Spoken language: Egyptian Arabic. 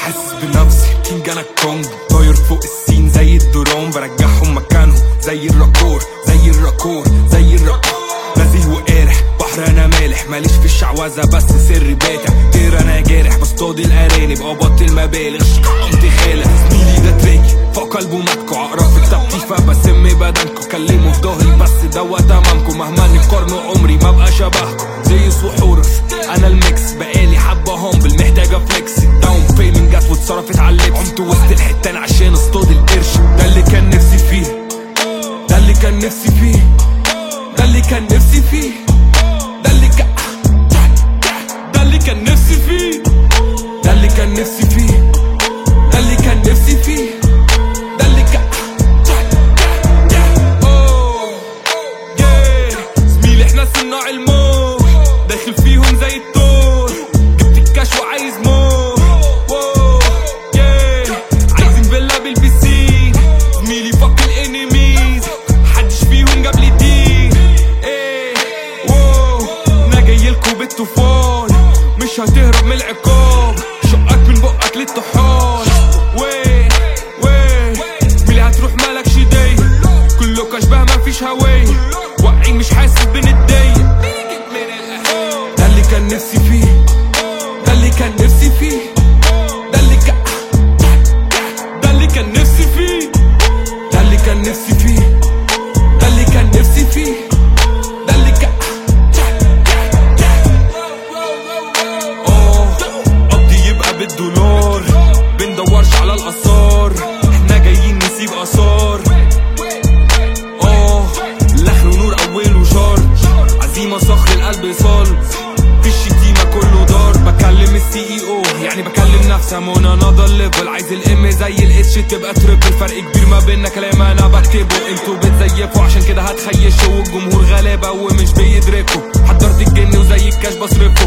حاسس بنفسي كينج انا الكونج طاير فوق السين زي الدرون برجعهم مكانهم زي الراكور زي الراكور زي الراكور نزيه وقارح بحر انا مالح ماليش في الشعوذه بس سري باتع طير انا جارح بصطاد الارانب او بطل مبالغ قمت خالق زميلي ده تريكي فوق قلبه ماتكو عقرب في كتابتي فبسم بدنكو كلموا في ظهري بس دوت تمامكم مهما نقارنوا عمري ما بقى شبهكم زي وحورس انا الميكس بقالي حبه هومبل محتاجه فليكس داون بيمنت جت واتصرفت على اللبس قمت وسط الحتان عشان اصطاد القرش ده اللي كان نفسي فيه ده اللي كان نفسي فيه ده اللي كان نفسي فيه ده اللي كان ده اللي كان نفسي فيه ده اللي كان نفسي فيه ده اللي كان نفسي فيه ده اللي كان أوه، yeah. زميلي احنا صناع الموت داخل فيهم زي التور جبت الكاش وعايز مور واو، yeah. عايزين فيلا بالبسين زميلي فك الانيميز محدش فيهم جاب لي دين ايه واو انا جايلكوا بالطوفان مش هتهرب من العقاب شقك من بقك للطحال وين وين زميلي هتروح مالكش دي كله اشباه مفيش هوية واقعين مش حاسس بندية ده اللي كان نفسي فيه ده اللي كان نفسي فيه ده اللي كان ده اللي كان نفسي فيه ده اللي كان نفسي فيه ده اللي كان نفسي فيه ده اللي كان اه قضي يبقى بالدولار بندورش على الاثار احنا جايين نسيب اثار اه الاخر نور اوله شر عزيمه صخر القلب صلب في الشتيمه كله دار بكلم السي اي او يعني بكلم نفسي ام اون انذر ليفل عايز الام زي الاتش تبقى تريبل فرق كبير ما بيننا كلام انا بكتبه انتوا بتزيفوا عشان كده هتخيشوا والجمهور غلابه ومش بيدركوا حضرت الجن وزي الكاش بصرفه